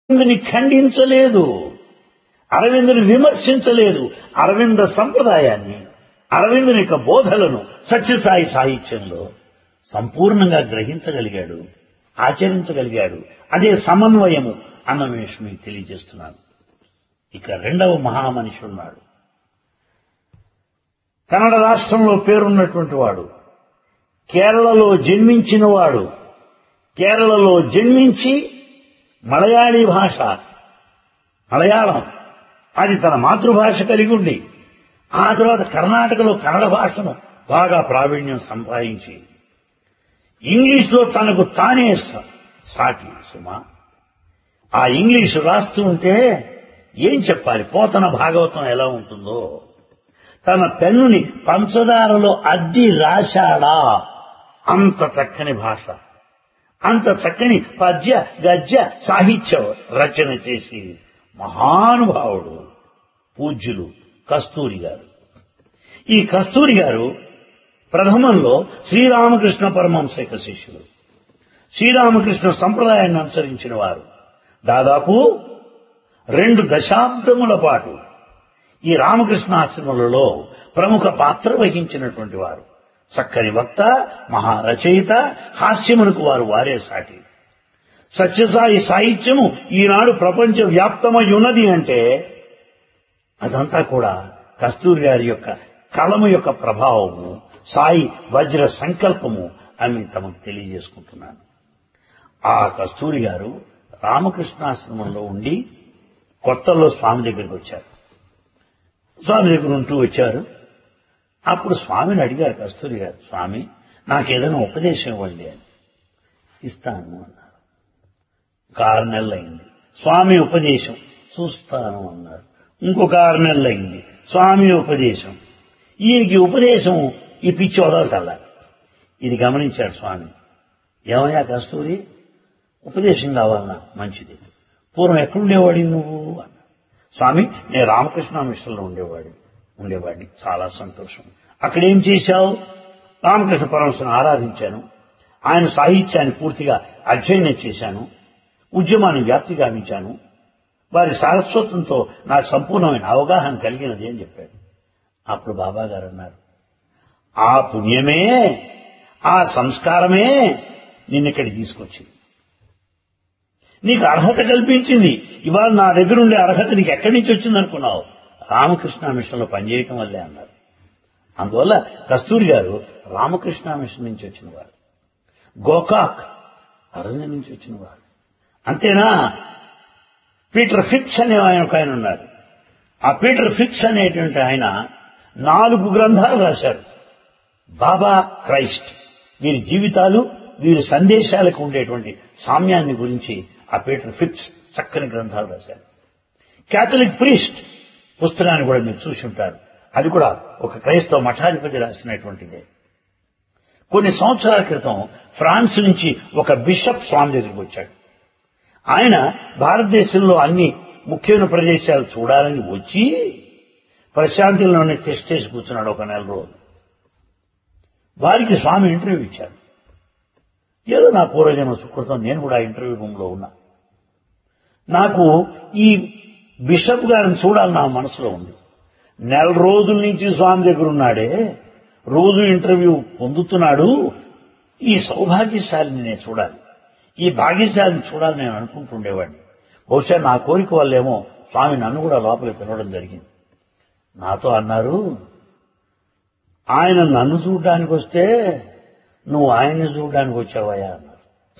అరవిందుని ఖండించలేదు అరవిందుని విమర్శించలేదు అరవింద సంప్రదాయాన్ని అరవిందుని యొక్క బోధలను సత్యసాయి సాహిత్యంలో సంపూర్ణంగా గ్రహించగలిగాడు ఆచరించగలిగాడు అదే సమన్వయము అన్న విషయం మీకు తెలియజేస్తున్నాను ఇక రెండవ మహామనిషి ఉన్నాడు కన్నడ రాష్ట్రంలో పేరున్నటువంటి వాడు కేరళలో జన్మించిన వాడు కేరళలో జన్మించి మలయాళీ భాష మలయాళం అది తన మాతృభాష కలిగి ఉండి ఆ తర్వాత కర్ణాటకలో కన్నడ భాషను బాగా ప్రావీణ్యం సంపాదించి ఇంగ్లీష్లో తనకు తానే స- సాటి సుమా ఆ ఇంగ్లీషు రాస్తూ ఉంటే ఏం చెప్పాలి పోతన భాగవతం ఎలా ఉంటుందో తన పెన్నుని పంచదారలో అద్ది రాశాడా అంత చక్కని భాష అంత చక్కని పద్య గద్య సాహిత్య రచన చేసి మహానుభావుడు పూజ్యులు కస్తూరి గారు ఈ కస్తూరి గారు ప్రథమంలో శ్రీరామకృష్ణ పరమహంస యొక్క శిష్యులు శ్రీరామకృష్ణ సంప్రదాయాన్ని అనుసరించిన వారు దాదాపు రెండు దశాబ్దముల పాటు ఈ రామకృష్ణ ఆశ్రమలలో ప్రముఖ పాత్ర వహించినటువంటి వారు చక్కని వక్త మహారచయిత హాస్యమునకు వారు వారే సాటి సత్యసాయి సాహిత్యము ఈనాడు ప్రపంచ వ్యాప్తమై ఉన్నది అంటే అదంతా కూడా కస్తూరి గారి యొక్క కలము యొక్క ప్రభావము సాయి వజ్ర సంకల్పము అని తమకు తెలియజేసుకుంటున్నాను ఆ కస్తూరి గారు రామకృష్ణాశ్రమంలో ఉండి కొత్తల్లో స్వామి దగ్గరికి వచ్చారు స్వామి దగ్గర ఉంటూ వచ్చారు అప్పుడు స్వామిని అడిగారు కస్తూరి గారు స్వామి నాకేదైనా ఉపదేశం ఇవ్వండి అని ఇస్తాను అన్నారు ఒక ఆరు నెలలు అయింది స్వామి ఉపదేశం చూస్తాను అన్నారు ఇంకొక ఆరు నెలలు అయింది స్వామి ఉపదేశం ఈయనకి ఉపదేశం ఈ పిచ్చి వదలటల్లా ఇది గమనించారు స్వామి ఏమయ్యా కస్తూరి ఉపదేశం కావాలన్నా మంచిది పూర్వం ఎక్కడుండేవాడి నువ్వు అన్నాడు స్వామి నేను రామకృష్ణ మిషన్లో ఉండేవాడి ఉండేవాడిని చాలా సంతోషం అక్కడ ఏం చేశావు రామకృష్ణ పరమశను ఆరాధించాను ఆయన సాహిత్యాన్ని పూర్తిగా అధ్యయనం చేశాను ఉద్యమాన్ని వ్యాప్తి గావించాను వారి సారస్వతంతో నాకు సంపూర్ణమైన అవగాహన కలిగినది అని చెప్పాడు అప్పుడు బాబా గారు అన్నారు ఆ పుణ్యమే ఆ సంస్కారమే నిన్నిక్కడికి తీసుకొచ్చింది నీకు అర్హత కల్పించింది ఇవాళ నా దగ్గర ఉండే అర్హత నీకు ఎక్కడి నుంచి వచ్చింది అనుకున్నావు రామకృష్ణ మిషన్లో పనిచేయటం వల్లే అన్నారు అందువల్ల కస్తూరి గారు రామకృష్ణ మిషన్ నుంచి వచ్చిన వారు గోకాక్ అరణ్య నుంచి వచ్చిన వారు అంతేనా పీటర్ ఫిక్స్ అనే ఆయన ఒక ఆయన ఉన్నారు ఆ పీటర్ ఫిక్స్ అనేటువంటి ఆయన నాలుగు గ్రంథాలు రాశారు బాబా క్రైస్ట్ వీరి జీవితాలు వీరి సందేశాలకు ఉండేటువంటి సామ్యాన్ని గురించి ఆ పీటర్ ఫిక్స్ చక్కని గ్రంథాలు రాశారు క్యాథలిక్ ప్రీస్ట్ పుస్తకాన్ని కూడా మీరు చూసి ఉంటారు అది కూడా ఒక క్రైస్తవ మఠాధిపతి రాసినటువంటిదే కొన్ని సంవత్సరాల క్రితం ఫ్రాన్స్ నుంచి ఒక బిషప్ స్వామి దగ్గరికి వచ్చాడు ఆయన భారతదేశంలో అన్ని ముఖ్యమైన ప్రదేశాలు చూడాలని వచ్చి ప్రశాంతిలోనే తెస్టేసి కూర్చున్నాడు ఒక నెల రోజు వారికి స్వామి ఇంటర్వ్యూ ఇచ్చారు ఏదో నా పూర్వజన్మ సుకృతం నేను కూడా ఆ ఇంటర్వ్యూ రూమ్ లో ఉన్నా నాకు ఈ బిషప్ గారిని చూడాలని నా మనసులో ఉంది నెల రోజుల నుంచి స్వామి దగ్గర ఉన్నాడే రోజు ఇంటర్వ్యూ పొందుతున్నాడు ఈ సౌభాగ్యశాలిని నేను చూడాలి ఈ భాగ్యశాలిని చూడాలని నేను అనుకుంటుండేవాడిని బహుశా నా కోరిక వల్లేమో స్వామి నన్ను కూడా లోపలికి పిలవడం జరిగింది నాతో అన్నారు ఆయన నన్ను చూడడానికి వస్తే నువ్వు ఆయన్ని చూడడానికి వచ్చావయ్యా అన్నారు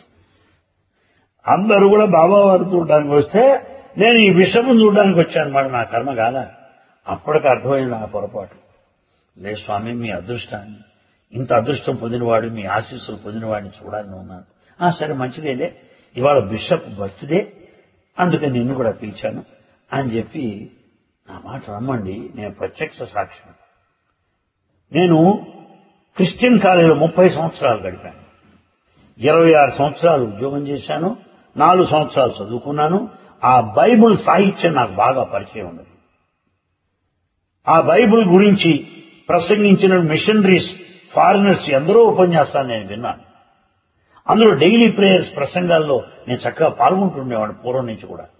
అందరూ కూడా బాబా వారు చూడడానికి వస్తే నేను ఈ విషయం చూడడానికి వచ్చాను మాట నా కర్మ కాల అప్పటికి అర్థమైంది నా పొరపాటు లే స్వామి మీ అదృష్టాన్ని ఇంత అదృష్టం పొందినవాడు మీ ఆశీస్సులు పొందినవాడిని చూడాలని ఉన్నాను ఆ సరే మంచిదేలే ఇవాళ బిషప్ బర్త్డే అందుకని నిన్ను కూడా పిలిచాను అని చెప్పి నా మాట రమ్మండి నేను ప్రత్యక్ష సాక్ష్యం నేను క్రిస్టియన్ కాలేజీలో ముప్పై సంవత్సరాలు గడిపాను ఇరవై ఆరు సంవత్సరాలు ఉద్యోగం చేశాను నాలుగు సంవత్సరాలు చదువుకున్నాను ఆ బైబుల్ సాహిత్యం నాకు బాగా పరిచయం ఉన్నది ఆ బైబుల్ గురించి ప్రసంగించిన మిషనరీస్ ఫారినర్స్ ఎందరో ఉపన్యాసాలు నేను విన్నాను అందులో డైలీ ప్రేయర్స్ ప్రసంగాల్లో నేను చక్కగా పాల్గొంటుండేవాడిని పూర్వం నుంచి కూడా